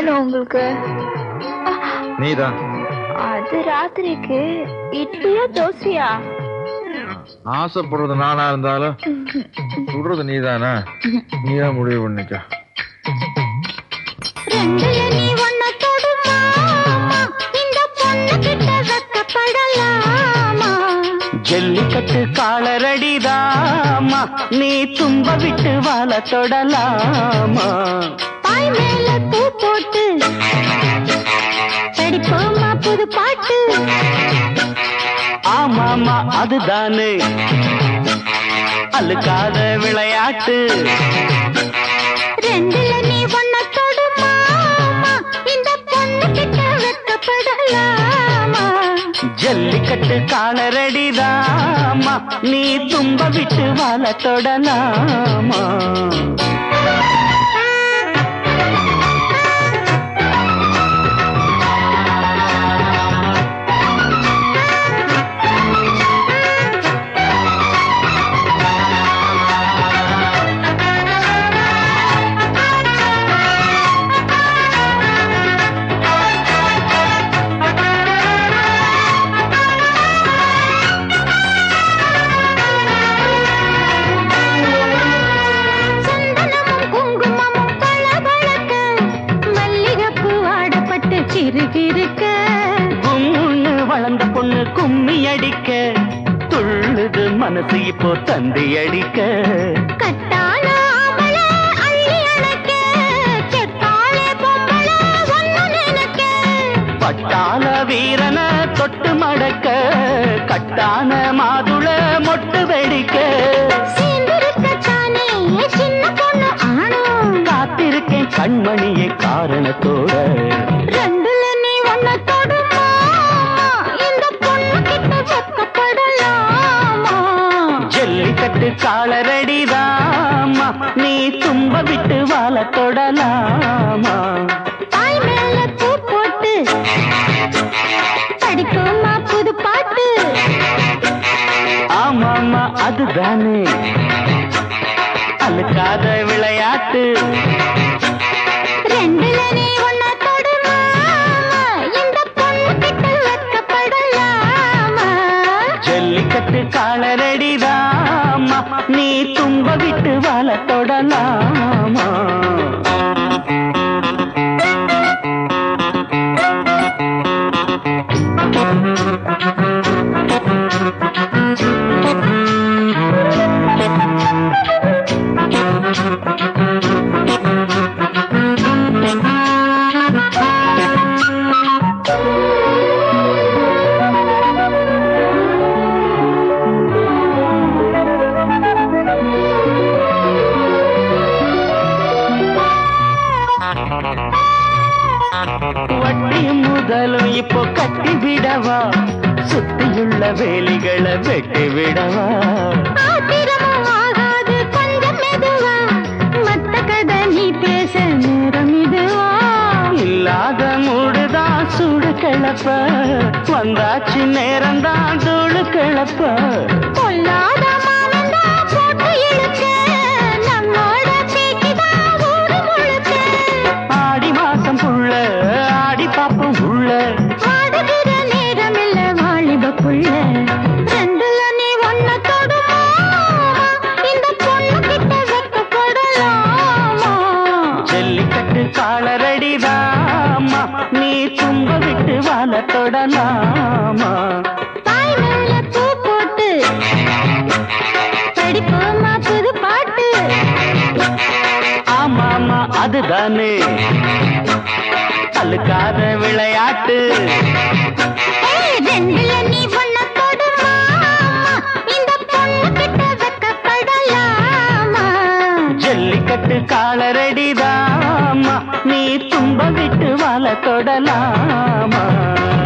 வேணும் உங்களுக்கு நீதான் அது ராத்திரிக்கு இட்லியா தோசையா ஆசைப்படுறது நானா இருந்தாலும் சுடுறது நீதானா நீதான் முடிவு பண்ணிக்க ரெண்டுல நீ ஒன்ன தொடுமா இந்த பொண்ணு கிட்ட வெக்கப்படலாமா ஜல்லிக்கட்டு காலரடிதாமா நீ தும்ப விட்டு வாழ தொடலாமா பாய் மேல பூ போட்டு படிப்போமா புது பாட்டு ஆமாமா அதுதானே அழுக்காத விளையாட்டு ரெண்டுல நீ ஒன்ன தொடுமா இந்த பொண்ணு கிட்ட வெக்கப்படலாமா ஜல்லிக்கட்டு காலரடிதாமா நீ தும்ப விட்டு வாழ தொடலாமா சந்தனமும் குங்குமமும் பளபளக்க மல்லிகைப்பூ ஆடப்பட்டு கிறுகிறுக்க கும்முன்னு வளர்ந்த பொண்ணு கும்மி அடிக்க துள்ளுது மனசு இப்போ தந்தி அடிக்க கட்டான ஆம்பளை அள்ளி அணைக்க செத்தாளே பொம்பளை ஒன்னு நினைக்க பட்டாள வீரன தொட்டு மடக்க கட்டான மாதுள மொட்டு வெடிக்க சேர்ந்திருக்கத்தானே என் சின்ன பொண்ணு ஆணும் காத்திருக்கேன் கண்மணியை காரணத்தோட ரெண்டுல நீ ஒன்ன தொடுமா இந்த பொண்ணு கிட்ட வெக்கப்படலாமா ஜல்லிக்கட்டு காலரடிதாமா நீ தும்ப விட்டு வாழ தொடலாமா தாய் மேல பூ போட்டு படிக்குமா புது பாட்டு ஆமாமா அதுதானே அழுக்காத விளையாட்டு ரெண்டுல நீ ஒன்ன தொடுமா இந்த பொண்ணு கிட்ட வெக்கப்படலாமா ஜல்லிக்கட்டு காலரடிதாமா நீ தும்ப விட்டு வாழ தொடலாமா வட்டி முதலும் இப்போ கட்டி விடவா சுத்தியுள்ள வேலிகளை வெட்டி விடவா ஆத்திரமும் ஆகாது கொஞ்சம் மெதுவா மத்த கதை நீ பேச நேரம் இதுவா இல்லாத மூடுதான் சூடு கிளப்ப வந்தாச்சு நேரம்தான் தூளு கிளப்ப பொல்லாத மானந்தா போட்டு இழுக்க நம்மோட பேச்சுதான் ஊரு முழுக்க ஆடி மாசம் புள்ள ஆடி பாப்போம் உள்ள ஆடுகிற நேரம் இல்ல வாலிப புள்ள ரெண்டுல நீ ஒன்ன தொடுமா இந்த பொண்ணு கிட்ட வெக்கப்படலாமா ஜல்லிக்கட்டு காலரடிதாமா நீ தும்ப விட்டு வாழ தொடலாமா தாய் மேல பூ போட்டு படிப்போமா புது பாட்டு ஆமாமா அதுதானே அழுக்காத விளையாட்டு ஏய், ரெண்டுல நீ ஒன்ன தொடுமா இந்த பொண்ணு கிட்ட வெக்கப்படலாமா ஜல்லிக்கட்டு காலரடிதாமா நீ தும்ப விட்டு வாழ தொடலாமா